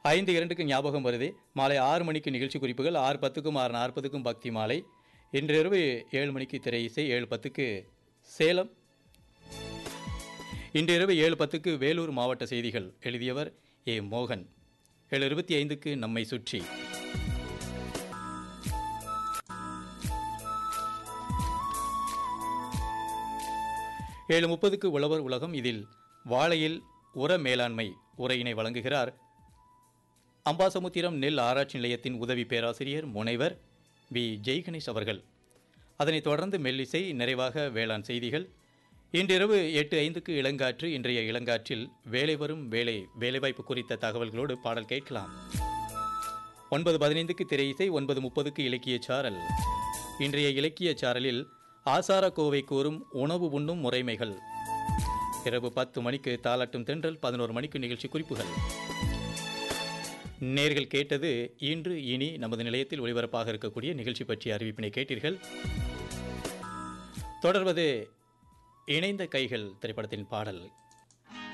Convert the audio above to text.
ஐந்து இரண்டுக்கு ஞாபகம் வருது மாலை ஆறு மணிக்கு நிகழ்ச்சி குறிப்புகள் ஆறு பத்துக்கும் ஆறு நாற்பதுக்கும் பக்தி மாலை இன்றிரவு ஏழு மணிக்கு திரை இசை ஏழு பத்துக்கு சேலம் இன்றிரவு ஏழு பத்துக்கு வேலூர் மாவட்ட செய்திகள் எழுதியவர் ஏ மோகன் ஏழு இருபத்தி ஐந்துக்கு நம்மை சுற்றி ஏழு முப்பதுக்கு உழவர் உலகம் இதில் வாழையில் உர மேலாண்மை உரையினை வழங்குகிறார் அம்பாசமுத்திரம் நெல் ஆராய்ச்சி நிலையத்தின் உதவி பேராசிரியர் முனைவர் வி ஜெய்கணேஷ் அவர்கள் அதனைத் தொடர்ந்து மெல்லிசை நிறைவாக வேளாண் செய்திகள் இன்றிரவு எட்டு ஐந்துக்கு இளங்காற்று இன்றைய இளங்காற்றில் வேலை வரும் வேலை வேலைவாய்ப்பு குறித்த தகவல்களோடு பாடல் கேட்கலாம் ஒன்பது பதினைந்துக்கு திரை இசை ஒன்பது முப்பதுக்கு இலக்கிய சாரல் இன்றைய இலக்கிய சாரலில் ஆசார கோவை கூறும் உணவு உண்ணும் முறைமைகள் இரவு பத்து மணிக்கு தாலாட்டும் தென்றல் பதினோரு மணிக்கு நிகழ்ச்சி குறிப்புகள் நேர்கள் கேட்டது இன்று இனி நமது நிலையத்தில் ஒளிபரப்பாக இருக்கக்கூடிய நிகழ்ச்சி பற்றிய அறிவிப்பினை கேட்டீர்கள் தொடர்வது இணைந்த கைகள் திரைப்படத்தின் பாடல்